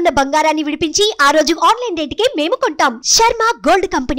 ఉన్న బంగారాన్ని విడిపించి ఆ రోజు ఆన్లైన్ రేటుకే మేము కొంటాం శర్మ గోల్డ్ కంపెనీ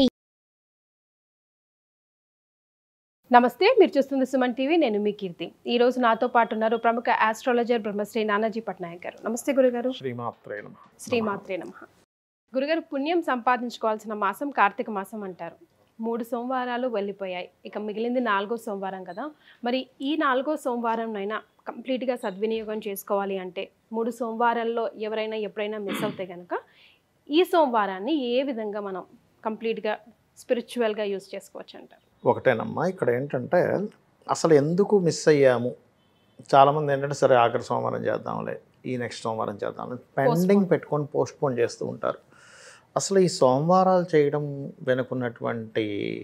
నమస్తే మీరు చూస్తుంది సుమన్ టీవీ నేను మీ కీర్తి ఈ రోజు నాతో పాటు ఉన్నారు ప్రముఖ ఆస్ట్రాలజర్ బ్రహ్మశ్రీ నానాజీ పట్నాయక్ గారు నమస్తే గురుగారు శ్రీమాత్రే నమ శ్రీమాత్రే నమ గురుగారు పుణ్యం సంపాదించుకోవాల్సిన మాసం కార్తీక మాసం అంటారు మూడు సోమవారాలు వెళ్ళిపోయాయి ఇక మిగిలింది నాలుగో సోమవారం కదా మరి ఈ నాలుగో సోమవారంనైనా కంప్లీట్గా సద్వినియోగం చేసుకోవాలి అంటే మూడు సోమవారాల్లో ఎవరైనా ఎప్పుడైనా మిస్ అవుతే కనుక ఈ సోమవారాన్ని ఏ విధంగా మనం కంప్లీట్గా స్పిరిచువల్గా యూస్ చేసుకోవచ్చు అంటారు ఒకటేనమ్మా ఇక్కడ ఏంటంటే అసలు ఎందుకు మిస్ అయ్యాము చాలామంది ఏంటంటే సరే ఆఖరి సోమవారం చేద్దాంలే ఈ నెక్స్ట్ సోమవారం చేద్దాం పెండింగ్ పెట్టుకొని పోస్ట్ పోన్ చేస్తూ ఉంటారు అసలు ఈ సోమవారాలు చేయడం వెనుకున్నటువంటి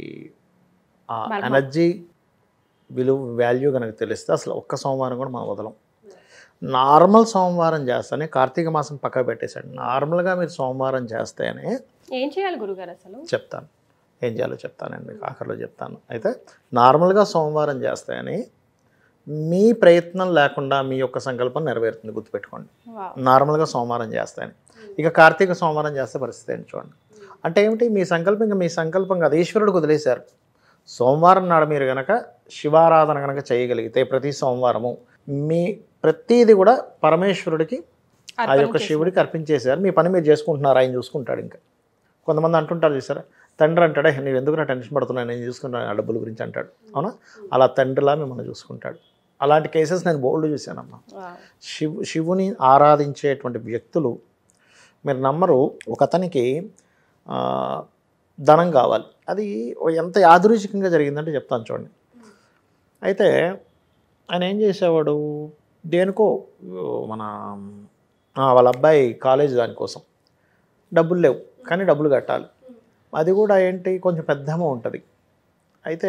ఆ మర్మం. ఎనర్జీ విలువ వాల్యూ కనుక తెలిస్తే అసలు ఒక్క సోమవారం కూడా మనం వదలం నార్మల్ సోమవారం చేస్తేనే కార్తీక మాసం పక్క పెట్టేశాడు నార్మల్గా మీరు సోమవారం చేస్తేనే ఏం చేయాలి గురుగారు అసలు చెప్తాను ఏం చేయాలో చెప్తానండి మీకు ఆఖరిలో చెప్తాను అయితే నార్మల్గా సోమవారం చేస్తేనే మీ ప్రయత్నం లేకుండా మీ యొక్క సంకల్పం నెరవేరుతుంది గుర్తుపెట్టుకోండి వావ్. నార్మల్గా సోమవారం చేస్తాను ఇక కార్తీక సోమవారం చేస్తే పరిస్థితి ఏంటి చూడండి అంటే ఏమిటి మీ సంకల్పం ఇంకా మీ సంకల్పం కాదు ఈశ్వరుడికి వదిలేశారు సోమవారం నాడు మీరు కనుక శివారాధన కనుక చేయగలిగితే ప్రతి సోమవారము మీ ప్రతిది కూడా పరమేశ్వరుడికి ఆ అర్పణ యొక్క చేసి- శివుడికి అర్పించేశారు మీ పని మీరు చేసుకుంటున్నారు ఆయన చూసుకుంటాడు ఇంకా కొంతమంది అంటుంటారు చూసారా తండ్రి అంటాడే నువ్వు ఎందుకు నా టెన్షన్ పడుతున్నావు నేను చూసుకుంటాను ఆ డబ్బుల గురించి అంటాడు అవునా అలా తండ్రిలా మిమ్మల్ని చూసుకుంటాడు అలాంటి కేసెస్ నేను బోల్డ్ చూశానమ్మా వావ్. శివు శివుని ఆరాధించేటువంటి వ్యక్తులు మీరు నమ్మరు ఒక అతనికి ఆ, ధనం కావాలి అది ఎంత యాదృచ్ఛికంగా జరిగిందంటే చెప్తాను చూడండి అయితే ఆయన ఏం చేసేవాడు దేనికో మన ఆ, వాళ్ళ అబ్బాయి కాలేజ్ దానికోసం డబ్బులు లేవు కానీ డబ్బులు కట్టాలి అది కూడా ఏంటి కొంచెం పెద్ద అమౌంట్ అది అయితే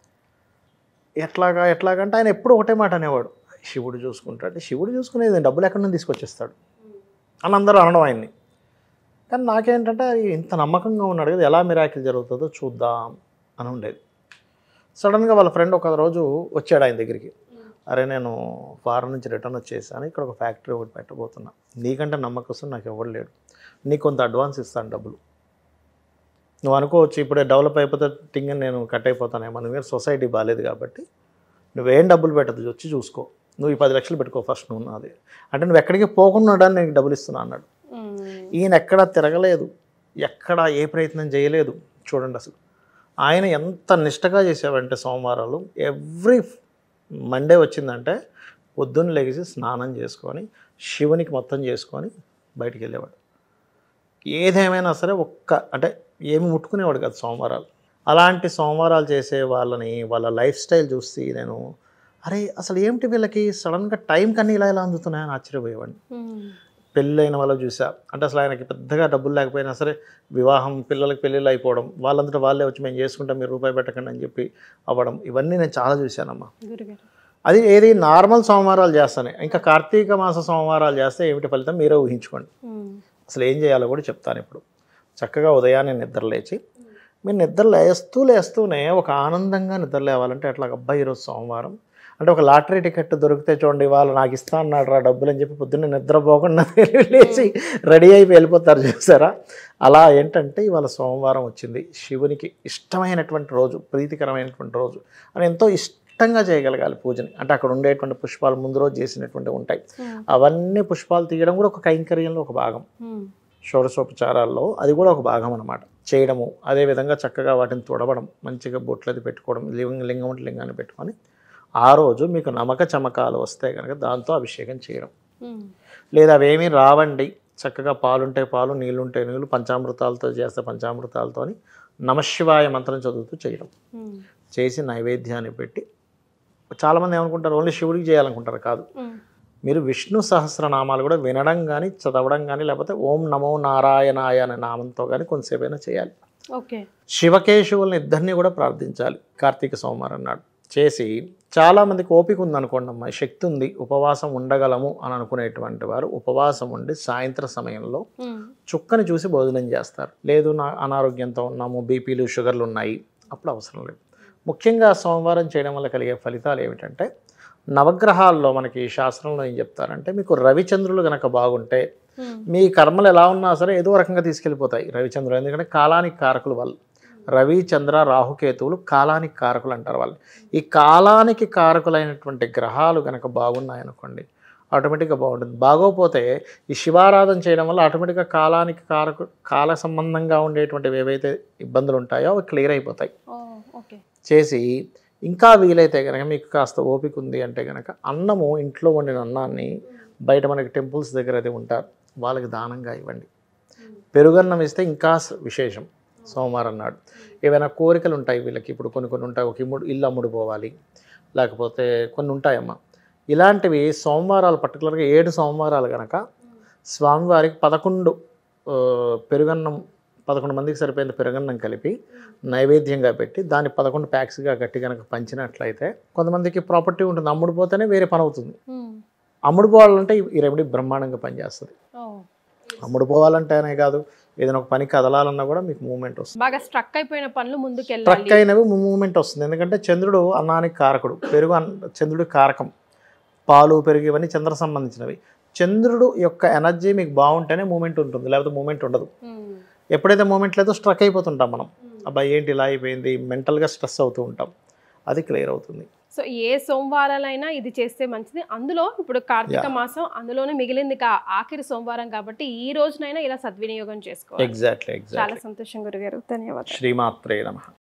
ఎట్లాగా ఎట్లాగంటే ఆయన ఎప్పుడు ఒకటే మాట అనేవాడు శివుడు చూసుకుంటాడు శివుడు చూసుకునేది డబ్బులు ఎక్కడి నుంచి తీసుకొచ్చేస్తాడు అని అందరూ అనడం ఆయన్ని కానీ నాకేంటంటే అది ఇంత నమ్మకంగా ఉన్నాడు కదా ఎలా మిరాకిల్ జరుగుతుందో చూద్దాం అని ఉండేది సడన్గా వాళ్ళ ఫ్రెండ్ ఒక రోజు వచ్చాడు ఆయన దగ్గరికి అరే నేను ఫారెన్ నుంచి రిటర్న్ వచ్చేసాను ఇక్కడ ఒక ఫ్యాక్టరీ ఒకటి పెట్టబోతున్నా నీకంటే నమ్మకం నాకు ఎవరు లేడు నీకు కొంత అడ్వాన్స్ ఇస్తాను డబ్బులు నువ్వు అనుకోవచ్చు ఇప్పుడే డెవలప్ అయిపోతే టింగ్ నేను కట్ అయిపోతానేమో నువ్వు సొసైటీ బాగాలేదు కాబట్టి నువ్వేం డబ్బులు పెట్టదు వచ్చి చూసుకో నువ్వు ఈ పది లక్షలు పెట్టుకో ఫస్ట్ నువ్వు నాది అంటే నువ్వు ఎక్కడికి పోకుండా నీకు డబ్బులు ఇస్తున్నా అన్నాడు మ్మ్. ఈయన ఎక్కడ తిరగలేదు ఎక్కడ ఏ ప్రయత్నం చేయలేదు చూడండి అసలు ఆయన ఎంత నిష్టగా చేసేవాడంటే సోమవారాలు ఎవ్రీ మండే వచ్చిందంటే పొద్దున్న లెగిసి స్నానం చేసుకొని శివునికి మొత్తం చేసుకొని బయటికి వెళ్ళేవాడు ఏదేమైనా సరే ఒక్క అంటే ఏమి ముట్టుకునేవాడు కాదు సోమవారాలు అలాంటి సోమవారాలు చేసే వాళ్ళని వాళ్ళ లైఫ్ స్టైల్ చూసి నేను అరే అసలు ఏమిటి వీళ్ళకి సడన్గా టైం కన్నా ఇలా ఇలా అందుతున్నాయని ఆశ్చర్యపోయేవాడిని మ్మ్. పెళ్ళైన వాళ్ళు చూసా అంటే అసలు ఆయనకి పెద్దగా డబ్బులు లేకపోయినా సరే వివాహం పిల్లలకి పెళ్ళిళ్ళు అయిపోవడం వాళ్ళంతటా వాళ్ళే వచ్చి మేము చేసుకుంటాం మీరు రూపాయి పెట్టకండి అని చెప్పి అవ్వడం ఇవన్నీ నేను చాలా చూశానమ్మా గురుగారు అది ఏది నార్మల్ సోమవారాలు చేస్తానే ఇంకా కార్తీక మాస సోమవారాలు చేస్తే ఏమిటి ఫలితం మీరే ఊహించుకోండి మ్మ్. అసలు ఏం చేయాలో కూడా చెప్తాను ఇప్పుడు చక్కగా ఉదయాన్నే నిద్ర లేచి మీరు నిద్ర లేస్తూ లేస్తూనే ఒక ఆనందంగా నిద్ర లేవాలంటే అట్లా అబ్బాయి ఈరోజు సోమవారం అంటే ఒక లాటరీ టికెట్ దొరికితే చూడండి వాళ్ళు నాకు ఇస్తా అన్నాడు రా డబ్బులు అని చెప్పి పొద్దున్నే నిద్రపోకుండా లేచి రెడీ అయిపోయి వెళ్ళిపోతారు చూసారా అలా ఏంటంటే ఇవాళ సోమవారం వచ్చింది శివునికి ఇష్టమైనటువంటి రోజు ప్రీతికరమైనటువంటి రోజు అని ఎంతో ఇష్టంగా చేయగలగాలి పూజని అంటే అక్కడ ఉండేటువంటి పుష్పాలు ముందు రోజు చేసినటువంటి ఉంటాయి మ్మ్. అవన్నీ పుష్పాలు తీయడం కూడా ఒక కైంకర్యంలో ఒక భాగం మ్మ్. షోడశోపచారాల్లో అది కూడా ఒక భాగం అనమాట చేయడము అదేవిధంగా చక్కగా వాటిని తుడవడం మంచిగా బొట్లది పెట్టుకోవడం లింగం లింగం ఉంటే లింగాన్ని పెట్టుకొని ఆ రోజు మీకు నమక చమకాలు వస్తే కనుక దాంతో అభిషేకం చేయడం మ్మ్. లేదా అవేమీ రావండి చక్కగా పాలుంటే పాలు నీళ్ళుంటే నీళ్ళు పంచామృతాలతో చేస్తే పంచామృతాలతో నమశివాయ మంత్రం చదువుతూ చేయడం మ్మ్. చేసి నైవేద్యాన్ని పెట్టి చాలామంది ఏమనుకుంటారు ఓన్లీ శివుడికి చేయాలనుకుంటారు కాదు మ్మ్. మీరు విష్ణు సహస్రనామాలు కూడా వినడం కానీ చదవడం కానీ లేకపోతే ఓం నమో నారాయణాయ అనే నామంతో కానీ కొంతసేపైనా చేయాలి ఓకే శివకేశవుల్ని ఇద్దరిని కూడా ప్రార్థించాలి కార్తీక సోమవారం నాడు చేసి చాలామందికి ఓపిక ఉందనుకోండి అమ్మా శక్తి ఉంది ఉపవాసం ఉండగలము అని అనుకునేటువంటి వారు ఉపవాసం ఉండి సాయంత్రం సమయంలో మ్మ్. చుక్కని చూసి భోజనం చేస్తారు లేదు నా అనారోగ్యంతో ఉన్నాము బీపీలు షుగర్లు ఉన్నాయి అప్పుడు అవసరం లేదు ముఖ్యంగా సోమవారం చేయడం వల్ల కలిగే ఫలితాలు ఏమిటంటే నవగ్రహాల్లో మనకి శాస్త్రంలో ఏం చెప్తారంటే మీకు రవిచంద్రులు గనక బాగుంటే మీ కర్మలు ఎలా ఉన్నా సరే ఏదో రకంగా తీసుకెళ్ళిపోతాయి రవిచంద్రుడు ఎందుకంటే కాలానికి కారకులు వాళ్ళు రవి చంద్ర రాహుకేతువులు కాలానికి కారకులు అంటారు వాళ్ళు ఈ కాలానికి కారకులైనటువంటి గ్రహాలు కనుక బాగున్నాయనుకోండి ఆటోమేటిక్గా బాగుంటుంది బాగోపోతే ఈ శివారాధన చేయడం వల్ల ఆటోమేటిక్గా కాలానికి కారకు కాల సంబంధంగా ఉండేటువంటివి ఏవైతే ఇబ్బందులు ఉంటాయో అవి క్లియర్ అయిపోతాయి ఓకే చేసి ఇంకా వీలైతే కనుక మీకు కాస్త ఓపిక ఉంది అంటే కనుక అన్నము ఇంట్లో వండిన అన్నాన్ని బయట మనకి టెంపుల్స్ దగ్గర అయితే ఉంటారు వాళ్ళకి దానంగా ఇవ్వండి పెరుగన్నం ఇస్తే ఇంకా స- విశేషం సోమవారం నాడు ఏవైనా కోరికలు ఉంటాయి వీళ్ళకి ఇప్పుడు కొన్ని కొన్ని ఉంటాయి ఒక ఇమ్ముడు ఇల్లు అమ్ముడు పోవాలి లేకపోతే కొన్ని ఉంటాయమ్మా ఇలాంటివి సోమవారాలు పర్టికులర్గా ఏడు సోమవారాలు కనుక స్వామివారికి పదకొండు ఆ, పెరుగన్నం పదకొండు మందికి సరిపోయిన పెరుగన్నం కలిపి నైవేద్యంగా పెట్టి దాన్ని పదకొండు ప్యాక్స్గా కట్టి కనుక పంచినట్లయితే కొంతమందికి ప్రాపర్టీ ఉంటుంది అమ్ముడు పోతేనే వేరే పని అవుతుంది అమ్ముడు పోవాలంటే ఈ రెమెడీ బ్రహ్మాండంగా పనిచేస్తుంది అమ్ముడు పోవాలంటేనే కాదు ఏదైనా ఒక పని కదలాలన్నా కూడా మీకు మూమెంట్ వస్తుంది బాగా స్ట్రక్ అయిపోయిన పనులు ముందుకు ట్రక్ వెళ్ళాలి అయినవి మూమెంట్ వస్తుంది ఎందుకంటే చంద్రుడు అన్నానికి కారకుడు పెరుగు అన్- చంద్రుడి కారకం పాలు పెరుగు ఇవన్నీ చంద్ర సంబంధించినవి చంద్రుడు యొక్క ఎనర్జీ మీకు బాగుంటేనే మూమెంట్ ఉంటుంది లేకపోతే మూమెంట్ ఉండదు ఉమ్. ఎప్పుడైతే మూమెంట్ లేదో స్ట్రక్ అయిపోతుంటాం మనం అబ్బాయి ఏంటి ఇలా అయిపోయింది మెంటల్గా స్ట్రెస్ అవుతూ ఉంటాం అది క్లియర్ అవుతుంది సో ఏ సోమవారాలైనా ఇది చేస్తే మంచిది అందులో ఇప్పుడు కార్తీక Yeah. మాసం అందులోనే మిగిలింది కా- ఆఖరి సోమవారం కాబట్టి ఈ రోజునైనా ఇలా సద్వినియోగం చేసుకోవాలి ఎగ్జాక్ట్లీ చాలా ఎగ్జాక్ట్లీ సంతోషం గురుగారు ధన్యవాదాలు శ్రీమాత్రే నమ